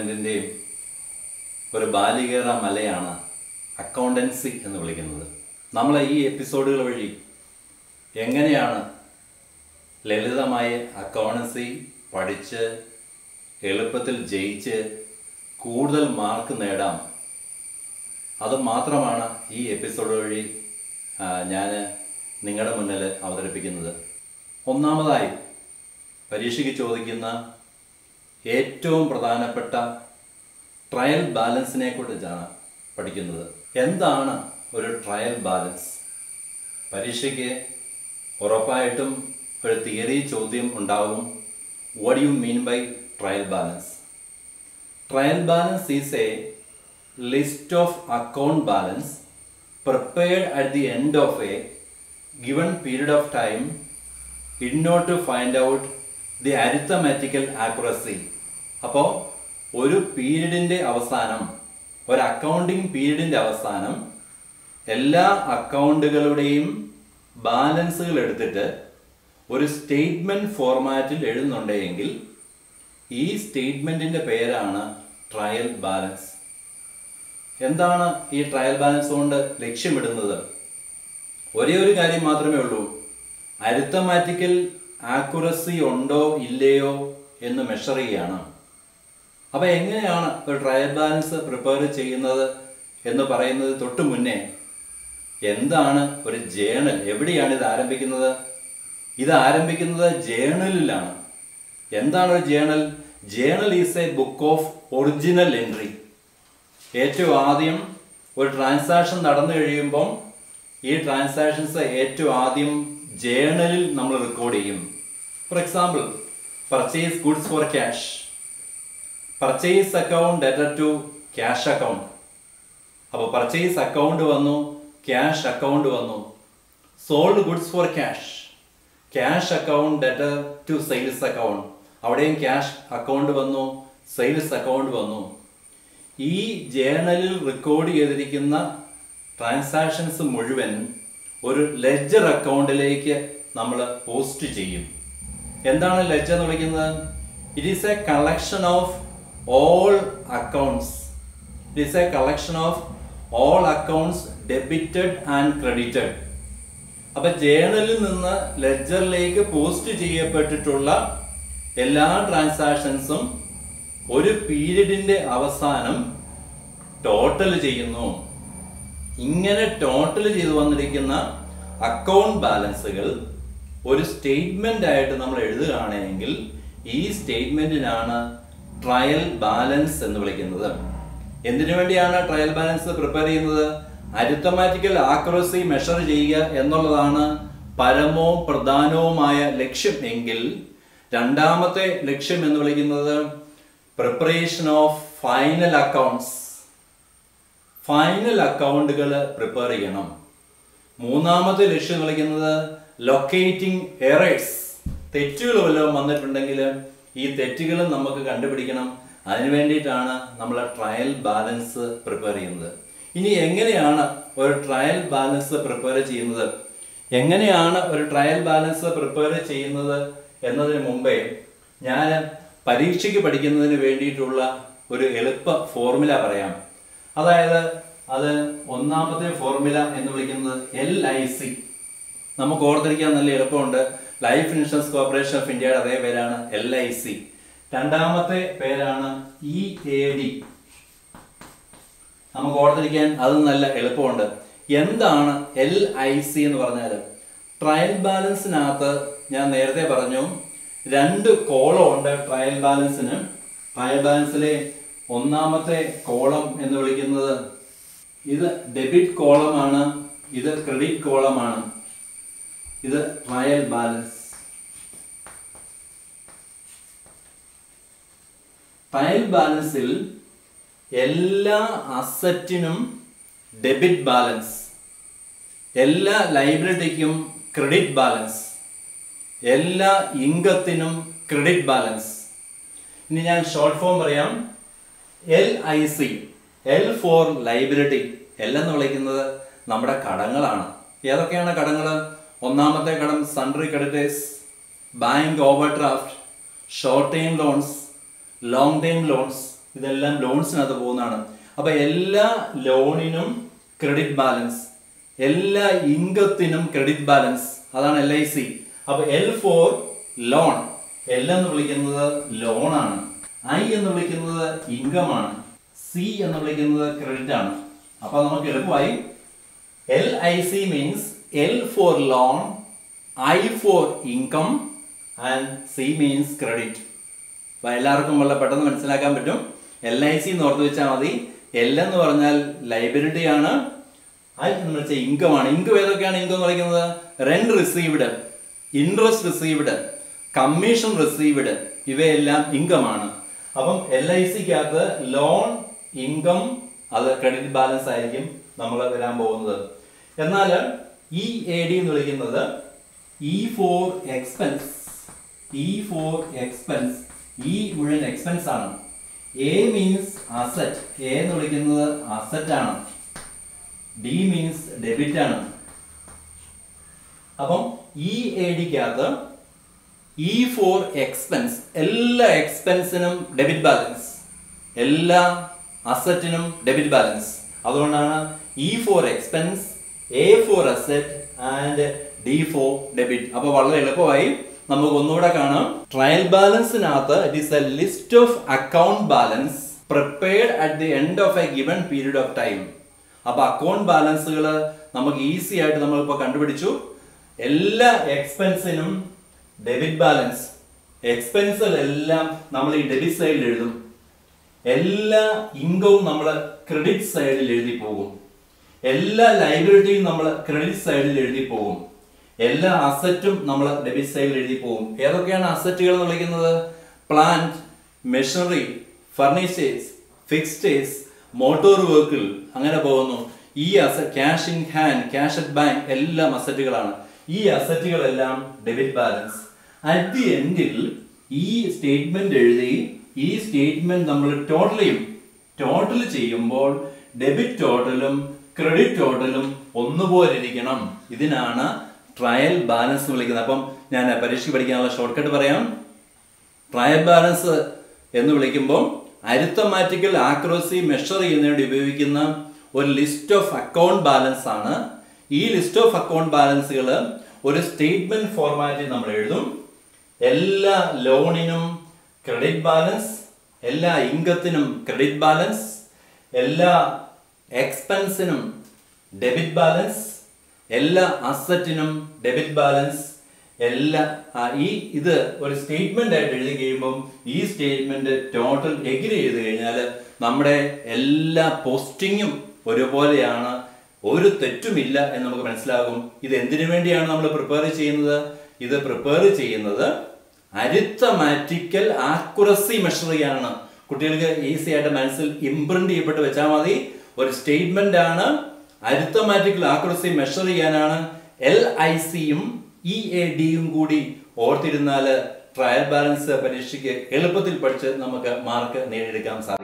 ഡിപ്പാർട്ട്മെൻറ്റിൻ്റെയും ഒരു ബാലികേറ മലയാണ് അക്കൗണ്ടൻസി എന്ന് വിളിക്കുന്നത് നമ്മൾ ഈ എപ്പിസോഡുകൾ വഴി എങ്ങനെയാണ് ലളിതമായ അക്കൗണ്ടൻസി പഠിച്ച് എളുപ്പത്തിൽ ജയിച്ച് കൂടുതൽ മാർക്ക് നേടാം അത് മാത്രമാണ് ഈ എപ്പിസോഡ് വഴി ഞാൻ നിങ്ങളുടെ മുന്നിൽ അവതരിപ്പിക്കുന്നത് ഒന്നാമതായി പരീക്ഷയ്ക്ക് ചോദിക്കുന്ന ഏറ്റവും പ്രധാനപ്പെട്ട ട്രയൽ ബാലൻസിനെ കുറിച്ചാണ് പഠിക്കുന്നത് എന്താണ് ഒരു ട്രയൽ ബാലൻസ് പരീക്ഷയ്ക്ക് ഉറപ്പായിട്ടും ഒരു തിയറി ചോദ്യം ഉണ്ടാവും what you mean by trial balance trial balance is a list of account balance prepared at the end of a given period of time in order to find out the arithmetical accuracy അപ്പോൾ ഒരു പീരീഡിൻ്റെ അവസാനം ഒരു accounting പീരീഡിൻ്റെ അവസാനം എല്ലാ അക്കൗണ്ടുകളുടെയും ബാലൻസുകൾ എടുത്തിട്ട് ഒരു statement ഫോർമാറ്റിൽ എഴുതുന്നുണ്ടെങ്കിൽ ഈ സ്റ്റേറ്റ്മെൻറ്റിൻ്റെ പേരാണ് ട്രയൽ ബാലൻസ് എന്താണ് ഈ ട്രയൽ ബാലൻസ് കൊണ്ട് ലക്ഷ്യമിടുന്നത് ഒരേ ഒരു കാര്യം മാത്രമേ ഉള്ളൂ അരിത്തമാറ്റിക്കൽ ആക്യുറസി ഉണ്ടോ ഇല്ലയോ എന്ന് മെഷർ ചെയ്യുകയാണ് അപ്പോൾ എങ്ങനെയാണ് ഒരു ട്രയൽ ബാലൻസ് പ്രിപ്പയർ ചെയ്യുന്നത് എന്ന് പറയുന്നത് തൊട്ട് മുന്നേ എന്താണ് ഒരു ജേണൽ എവിടെയാണ് ഇത് ആരംഭിക്കുന്നത് ഇത് ആരംഭിക്കുന്നത് ജേണലിലാണ് എന്താണ് ഒരു journal journal is a book of original entry ഏറ്റവും ആദ്യം ഒരു ട്രാൻസാക്ഷൻ നടന്നു കഴിയുമ്പം ഈ ട്രാൻസാക്ഷൻസ് ഏറ്റവും ആദ്യം ജേണലിൽ നമ്മൾ റെക്കോർഡ് ചെയ്യും for example purchase goods for cash purchase account debtor to cash account അപ്പോൾ പർച്ചേസ് അക്കൗണ്ട് വന്നു ക്യാഷ് അക്കൗണ്ട് വന്നു sold goods for cash cash account debtor to sales account അവിടെയും ക്യാഷ് അക്കൗണ്ട് വന്നു സെയിൽസ് അക്കൗണ്ട് വന്നു ഈ ജേണലിൽ record ചെയ്തിരിക്കുന്ന transactions മുഴുവൻ ഒരു ലെഡ്ജർ അക്കൗണ്ടിലേക്ക് നമ്മൾ പോസ്റ്റ് ചെയ്യും എന്താണ് ലെഡ്ജർ എന്ന് വിളിക്കുന്നത് it is a collection of all accounts it is a collection of all accounts debited and credited അപ്പൊ ജേണലിൽ നിന്ന് ലെഡ്ജറിലേക്ക് പോസ്റ്റ് ചെയ്യപ്പെട്ടിട്ടുള്ള എല്ലാ ട്രാൻസാക്ഷൻസും ഒരു പീരീഡിന്റെ അവസാനം ടോട്ടൽ ചെയ്യുന്നു ഇങ്ങനെ ടോട്ടൽ ചെയ്തു വന്നിരിക്കുന്ന അക്കൗണ്ട് ബാലൻസുകൾ ഒരു സ്റ്റേറ്റ്മെന്റ് ആയിട്ട് നമ്മൾ എഴുതുകയാണെങ്കിൽ ഈ സ്റ്റേറ്റ്മെന്റിനാണ് ട്രയൽ ബാലൻസ് എന്ന് വിളിക്കുന്നത് എന്തിനു വേണ്ടിയാണ് ട്രയൽ ബാലൻസ് പ്രിപ്പയർ ചെയ്യുന്നത് അരിത്തമാറ്റിക്കൽ ആക്യുറസി മെഷർ ചെയ്യുക എന്നുള്ളതാണ് പരമോ പ്രധാനവുമായ ലക്ഷ്യം എങ്കിൽ രണ്ടാമത്തെ ലക്ഷ്യം എന്ന് വിളിക്കുന്നത് preparation of final accounts final അക്കൗണ്ടുകൾ പ്രിപ്പയർ ചെയ്യണം മൂന്നാമത്തെ ലക്ഷ്യം വിളിക്കുന്നത് ലൊക്കേറ്റിംഗ് എറേഴ്സ് തെറ്റുകൾ വല്ലതും വന്നിട്ടുണ്ടെങ്കിൽ ഈ തെറ്റുകൾ നമുക്ക് കണ്ടുപിടിക്കണം അതിനു വേണ്ടിയിട്ടാണ് നമ്മൾ ട്രയൽ ബാലൻസ് പ്രിപ്പയർ ചെയ്യുന്നത് ഇനി എങ്ങനെയാണ് ഒരു ട്രയൽ ബാലൻസ് പ്രിപ്പയർ ചെയ്യുന്നത് എങ്ങനെയാണ് ഒരു ട്രയൽ ബാലൻസ് പ്രിപ്പയർ ചെയ്യുന്നത് എന്നതിന് മുമ്പേ ഞാൻ പരീക്ഷയ്ക്ക് പഠിക്കുന്നതിന് വേണ്ടിയിട്ടുള്ള ഒരു എളുപ്പ ഫോർമുല പറയാം അതായത് അത് ഒന്നാമത്തെ ഫോർമുല എന്ന് വിളിക്കുന്നത് എൽ ഐ സി നമുക്ക് ഓർത്തിരിക്കാൻ നല്ല എളുപ്പമുണ്ട് ലൈഫ് ഇൻഷുറൻസ് കോർപ്പറേഷൻ ഓഫ് ഇന്ത്യയുടെ അതേ പേരാണ് എൽ ഐ സി രണ്ടാമത്തെ പേരാണ് ഇ എ ഡി നമുക്ക് ഓർത്തിരിക്കാൻ അത് നല്ല എളുപ്പമുണ്ട് എന്താണ് എൽ ഐ സി എന്ന് പറഞ്ഞാൽ ട്രയൽ ബാലൻസിനകത്ത് ഞാൻ നേരത്തെ പറഞ്ഞു രണ്ട് കോളം ഉണ്ട് ട്രയൽ ബാലൻസിന് ട്രയൽ ബാലൻസിലെ ഒന്നാമത്തെ കോളം എന്ന് വിളിക്കുന്നത് ഇത് ഡെബിറ്റ് കോളമാണ് ഇത് ക്രെഡിറ്റ് കോളമാണ് ഇത് ട്രയൽ ബാലൻസ് ട്രയൽ ബാലൻസിൽ എല്ലാ അസറ്റിനും ഡെബിറ്റ് ബാലൻസ് എല്ലാ ലൈബിലിറ്റിക്കും ക്രെഡിറ്റ് ബാലൻസ് എല്ലാ ഇൻകത്തിനും ക്രെഡിറ്റ് ബാലൻസ് ഇനി ഞാൻ ഷോർട്ട് ഫോം പറയാം L I C L for liability L എന്ന് വിളിക്കുന്നത് നമ്മുടെ കടങ്ങളാണ് ഏതൊക്കെയാണ് കടങ്ങൾ ഒന്നാമത്തെ കടം sundry creditors bank overdraft short time loans long time loans ഇതെല്ലാം ലോൺസിനകത്ത് പോകുന്നതാണ് അപ്പൊ എല്ലാ ലോണിനും ക്രെഡിറ്റ് ബാലൻസ് എല്ലാ ഇൻകത്തിനും ക്രെഡിറ്റ് ബാലൻസ് അതാണ് എൽ ഐ സി അപ്പൊ എൽ ഫോർ ലോൺ എൽ എന്ന് വിളിക്കുന്നത് ലോണാണ് ഐ എന്ന് വിളിക്കുന്നത് ഇൻകം ആണ് സി എന്ന് വിളിക്കുന്നത് ക്രെഡിറ്റ് ആണ് അപ്പൊ നമുക്ക് എളുപ്പമായി L I C means L for loan I for income and C means credit അപ്പൊ എല്ലാവർക്കും വളരെ പെട്ടെന്ന് മനസ്സിലാക്കാൻ പറ്റും എൽ ഐ സി എന്ന് ഓർത്ത് വെച്ചാൽ മതി എൽ എന്ന് പറഞ്ഞാൽ ലൈബിലിറ്റി ആണ് ഐ എന്ന് വെച്ചാൽ ഇൻകം ആണ് ഇൻകം ഏതൊക്കെയാണ് ഇൻകം എന്ന് പറയുന്നത് rent received interest received commission received ഇവയെല്ലാം ഇൻകം ആണ് അപ്പം എൽ ഐ സിക്കകത്ത് ലോൺ ഇൻകം അത് ക്രെഡിറ്റ് ബാലൻസ് ആയിരിക്കും നമ്മൾ വരാൻ പോകുന്നത് എന്നാൽ ഇ എ ഡി എന്ന് വിളിക്കുന്നത് E for expense E for expense E മുഴുവൻ എക്സ്പെൻസ് ആണ് എ മീൻസ് അസറ്റ് എ എന്ന് വിളിക്കുന്നത് അസറ്റ് ആണ് ഡി മീൻസ് ഡെബിറ്റ് ആണ് അപ്പം ഇ എ ഡിക്കകത്ത് ഇ ഫോർ എക്സ്പെൻസ് എല്ലാ എക്സ്പെൻസിനും ഡെബിറ്റ് ബാലൻസ് എല്ലാ അസറ്റിനും ഡെബിറ്റ് ബാലൻസ് അതുകൊണ്ടാണ് E for expense A for asset and D for debit അപ്പൊ വളരെ എളുപ്പമായി നമുക്ക് ഒന്നുകൂടെ കാണാം ട്രയൽ ബാലൻസിനകത്ത് it is a list of account balance prepared at the end of a given period of time അപ്പൊ അക്കൗണ്ട് ബാലൻസുകൾ നമുക്ക് ഈസി ആയിട്ട് നമ്മൾ ഇപ്പൊ കണ്ടുപിടിച്ചു എല്ലാ എക്സ്പെൻസിനും ഡെബിറ്റ് ബാലൻസ് എക്സ്പെൻസുകളെല്ലാം നമ്മൾ ഈ ഡെബിറ്റ് സൈഡിൽ എഴുതും എല്ലാ ഇൻകവും നമ്മൾ ക്രെഡിറ്റ് സൈഡിൽ എഴുതി പോകും എല്ലാ ലൈബിലിറ്റിയും നമ്മൾ ക്രെഡിറ്റ് സൈഡിൽ എഴുതി പോകും എല്ലാ അസറ്റും നമ്മൾ ഡെബിറ്റ് സൈഡിൽ എഴുതി പോകും ഏതൊക്കെയാണ് അസറ്റുകൾ എന്ന് വിളിക്കുന്നത് plant machinery furnitures fixtures motor vehicle അങ്ങനെ പോകുന്നു ഈ asset cash in hand cash at bank എല്ലാം അസറ്റുകളാണ് ഈ അസറ്റുകളെല്ലാം ഡെബിറ്റ് ബാലൻസ് അറ്റ് ദി എൻഡിൽ ഈ സ്റ്റേറ്റ്മെന്റ് എഴുതി ഈ സ്റ്റേറ്റ്മെന്റ് നമ്മൾ ടോട്ടൽ ചെയ്യും ടോട്ടൽ ചെയ്യുമ്പോൾ ഡെബിറ്റ് ടോട്ടലും ക്രെഡിറ്റ് ടോട്ടലും ഒന്നുപോലെ ഇരിക്കണം ഇതിനാണ് ട്രയൽ ബാലൻസ് വിളിക്കുന്നത് അപ്പം ഞാൻ പരീക്ഷയ്ക്ക് പഠിക്കാനുള്ള ഷോർട്ട് കട്ട് പറയാം ട്രയൽ ബാലൻസ് എന്ന് വിളിക്കുമ്പോൾ അരിത്തമാറ്റിക്കൽ ആക്യുറസി മെഷർ ചെയ്യുന്നതിന് വേണ്ടി ഉപയോഗിക്കുന്ന ഒരു ലിസ്റ്റ് ഓഫ് അക്കൗണ്ട് ബാലൻസ് ആണ് ഈ ലിസ്റ്റ് ഓഫ് അക്കൗണ്ട് ബാലൻസുകൾ ഒരു സ്റ്റേറ്റ്മെന്റ് ഫോർമാറ്റിൽ നമ്മൾ എഴുതും എല്ലാ ലോണിനും ക്രെഡിറ്റ് ബാലൻസ് എല്ലാ ഇൻകത്തിനും ക്രെഡിറ്റ് ബാലൻസ് എല്ലാ എക്സ്പെൻസിനും ഡെബിറ്റ് ബാലൻസ് എല്ലാ അസറ്റിനും ഡെബിറ്റ് ബാലൻസ് എല്ലാ ആ, ഈ ഇത് ഒരു സ്റ്റേറ്റ്മെന്റ് ആയിട്ട് എഴുതി കഴിയുമ്പം ഈ സ്റ്റേറ്റ്മെന്റ് ടോട്ടൽ എഗ്രി ചെയ്ത് കഴിഞ്ഞാൽ നമ്മുടെ എല്ലാ പോസ്റ്റിങ്ങും ഒരുപോലെയാണ് ഒരു തെറ്റുമില്ല എന്ന് നമുക്ക് മനസ്സിലാകും ഇത് എന്തിനു വേണ്ടിയാണ് നമ്മൾ പ്രിപ്പയർ ചെയ്യുന്നത് ഇത് പ്രിപ്പയർ ചെയ്യുന്നത് അരിത്തമാറ്റിക്കൽ ആക്യുറസി മെഷർ ചെയ്യാനാണ് കുട്ടികൾക്ക് ഈസി ആയിട്ട് മനസ്സിൽ ഇംപ്രിന്റ് ചെയ്യപ്പെട്ട് വെച്ചാൽ മതി ഒരു സ്റ്റേറ്റ്മെന്റ് ആണ് അരിത്തമാറ്റിക്കൽ ആക്യുറസി മെഷർ ചെയ്യാനാണ് എൽ ഐ സിയും ഇ എ ഡിയും കൂടി ഓർത്തിരുന്നാൽ ട്രയൽ ബാലൻസ് പരീക്ഷയ്ക്ക് എളുപ്പത്തിൽ പഠിച്ച് നമുക്ക് മാർക്ക് നേടിയെടുക്കാൻ സാധിക്കും